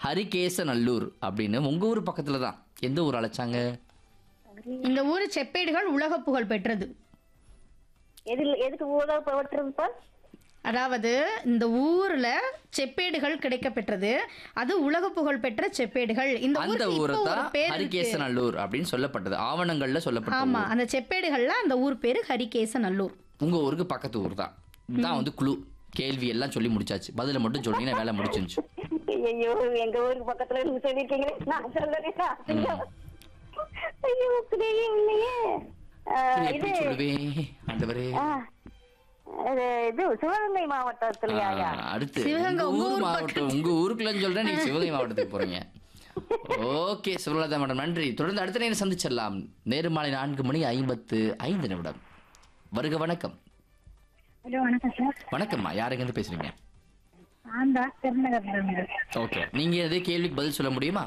ஹரிகேசநல்லூர் அப்படின்னு உங்க ஊர் பக்கத்துல தான் எந்த ஊர் அழைச்சாங்க இந்த ஊர் செப்பேடுகள் உலக புகழ் பெற்றது எதில் எதுக்கு ஊதா போட்டுருப்பா அதாவது இந்த ஊர்ல செப்பேடுகள் கிடைக்க பெற்றது அது உலக புகழ் பெற்ற செப்பேடுகள் இந்த அந்த ஊருக்கு ஊரை இப்போ ஒரு தான் பேர் இருக்கு. ஹரிகேசநல்லூர் அப்படின்னு சொல்லப்பட்டது ஆவணங்கள்ல சொல்லப்பட்ட ஆமா ஊர். அந்த செப்பேடுகள்ல அந்த ஊர் பேரு ஹரிகேசநல்லூர் உங்க ஊருக்கு பக்கத்து ஊர் தான் இதுதான் வந்து குழு கேள்வி எல்லாம் சொல்லி முடிச்சாச்சு பதில மட்டும் சொன்னீங்கன்னா வேலை முடிச்சிருச்சு ஐயோ எங்க ஊருக்கு பக்கத்துல நீங்க சொல்லிருக்கீங்களே நான் சொல்லுறேன் ஐயோ புரியவே இல்லையே ஆ, இது இது எப்படி சொல்லுவேன் ஆண்டவரே ஆ, இது இது சிவகங்கை மாவட்டத்துலயா ஆ, அடுத்து சிவகங்கை உங்க உங்க ஊர் ஊர் மாவட்டம் உங்க ஊருக்குள்ளன்னு சொல்றேன் நீங்க சிவகங்கை மாவட்டத்துக்கு போறீங்க ஓகே சுவலதா மேடம் நன்றி தொடர்ந்து அடுத்த நேரம் சந்திச்சிடலாம் நேரு மாலை நான்கு மணி ஐம்பத்து ஐந்து நிமிடம் வருக வணக்கம் ஹலோ வணக்கம் சார் வணக்கம்மா யாருங்க இருந்து பேசுறீங்க நான் தான் திருநகர்ல இருந்து ஓகே நீங்க இதே கேள்விக்கு பதில் சொல்ல முடியுமா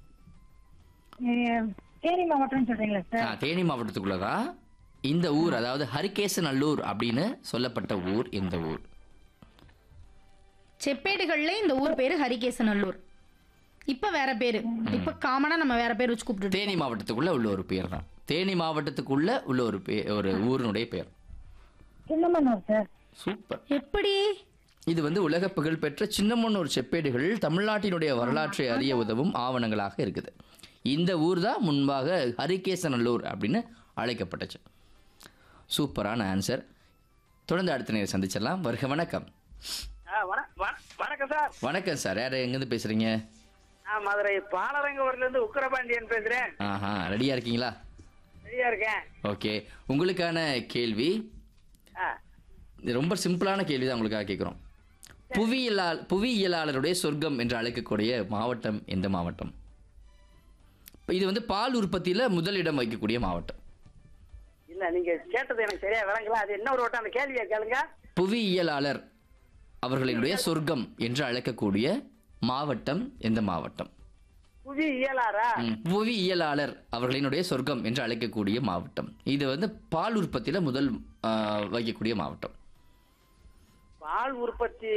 அஹ், தேனி மாவட்டம்னு சொல்றீங்களா ஆ, சார் தேனி மாவட்டத்துக்குள்ளதான் இந்த ஊர் அதாவது ஹரிகேசநல்லூர் அப்படின்னு சொல்லப்பட்ட ஊர் இந்த ஊர் செப்பேடுகள்ல இந்த ஊர் பேரு ஹரிகேசநல்லூர் இப்ப வேற பேரு இப்ப காமனா நம்ம வேற பேர் வச்சு கூப்பிட்டு தேனி மாவட்டத்துக்குள்ள உள்ள ஒரு பேர் தான் தேனி மாவட்டத்துக்குள்ள உள்ள ஒரு பே ஒரு ஊரினுடைய பேர் சின்னமனூர் சார் சூப்பர் எப்படி இது வந்து உலக புகழ்பெற்ற சின்னமன்னூர் செப்பேடுகள் தமிழ்நாட்டினுடைய வரலாற்றை அறிய உதவும் ஆவணங்களாக இருக்குது இந்த ஊர் தான் முன்பாக ஹரிகேசநல்லூர் அப்படின்னு அழைக்கப்பட்டுச்சு சூப்பரான ஆன்சர் தொடர்ந்து அடுத்த நேரம் சந்திச்சிடலாம் வருக வணக்கம் ஆ, வண- வண- வணக்கம் சார் வணக்கம் சார் யார் எங்கேருந்து பேசுகிறீங்க நான் மதுரை பாலரங்கூர்ல இருந்து உக்கரபாண்டியன் பேசுறேன் ஆஹா ரெடியாக இருக்கீங்களா ரெடியா இருக்கேன் ஓகே உங்களுக்கான கேள்வி ஆ, இது ரொம்ப சிம்பிளான கேள்வி தான் உங்களுக்காக கேட்குறோம் புவியியலால் புவியியலாளருடைய சொர்க்கம் என்று அழைக்கக்கூடிய மாவட்டம் எந்த மாவட்டம் இப்ப இது வந்து பால் உற்பத்தியில் முதலிடம் வைக்கக்கூடிய மாவட்டம் இல்ல நீங்க கேட்டது எனக்கு சரியா விளங்கல அது என்ன ஒரு வட்டம் அந்த கேள்வியை கேளுங்க புவியியலாளர் அவர்களினுடைய சொர்க்கம் என்று அழைக்கக்கூடிய மாவட்டம் எந்த மாவட்டம் புவி இயலாரா ம், புவியியலாளர் அவர்களினுடைய சொர்க்கம் என்று அழைக்கக்கூடிய மாவட்டம் இது வந்து பால் உற்பத்தியில் முதல் ஆ, வைக்கக்கூடிய மாவட்டம் பால் உற்பத்தி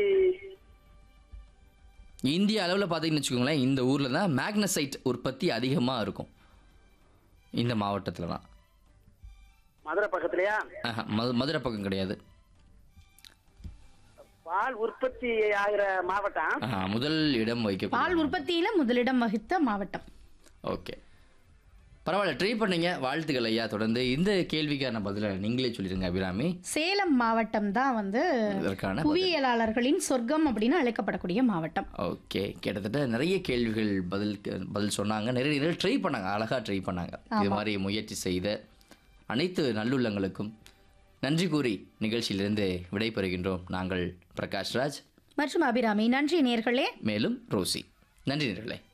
இந்திய அளவில் பார்த்தீங்கன்னு வச்சுக்கோங்களேன் இந்த ஊரில் தான் மேக்னசைட் உற்பத்தி அதிகமாக இருக்கும் இந்த மாவட்டத்தில் தான் மதுரை பக்கத்துலயா ஆஹா, மது மதுரை பக்கம் கிடையாது பால் உற்பத்தி ஆகிற மாவட்டம் ஆஹா, முதல் இடம் பால் வைக்க உற்பத்தியில முதலிடம் வகித்த மாவட்டம் ஓகே பரவாயில்ல ட்ரை பண்ணீங்க வாழ்த்துக்கள் ஐயா தொடர்ந்து இந்த கேள்விக்கான பதிலை நீங்களே சொல்லிடுங்க அபிராமி சேலம் மாவட்டம் தான் வந்து இதற்கான பதில். புவியியலாளர்களின் சொர்க்கம் அப்படின்னு அழைக்கப்படக்கூடிய மாவட்டம் ஓகே கிட்டத்தட்ட நிறைய கேள்விகள் பதில் பதில் சொன்னாங்க நிறைய நிறைய ட்ரை பண்ணாங்க அழகாக ட்ரை பண்ணாங்க இது மாதிரி முயற்சி செய்த அனைத்து நல்லுள்ளங்களுக்கும் நன்றி கூறி நிகழ்ச்சியிலிருந்து விடைபெறுகின்றோம் நாங்கள் பிரகாஷ்ராஜ் மற்றும் அபிராமி நன்றி நேர்களே மேலும் ரோசி நன்றி நேர்களே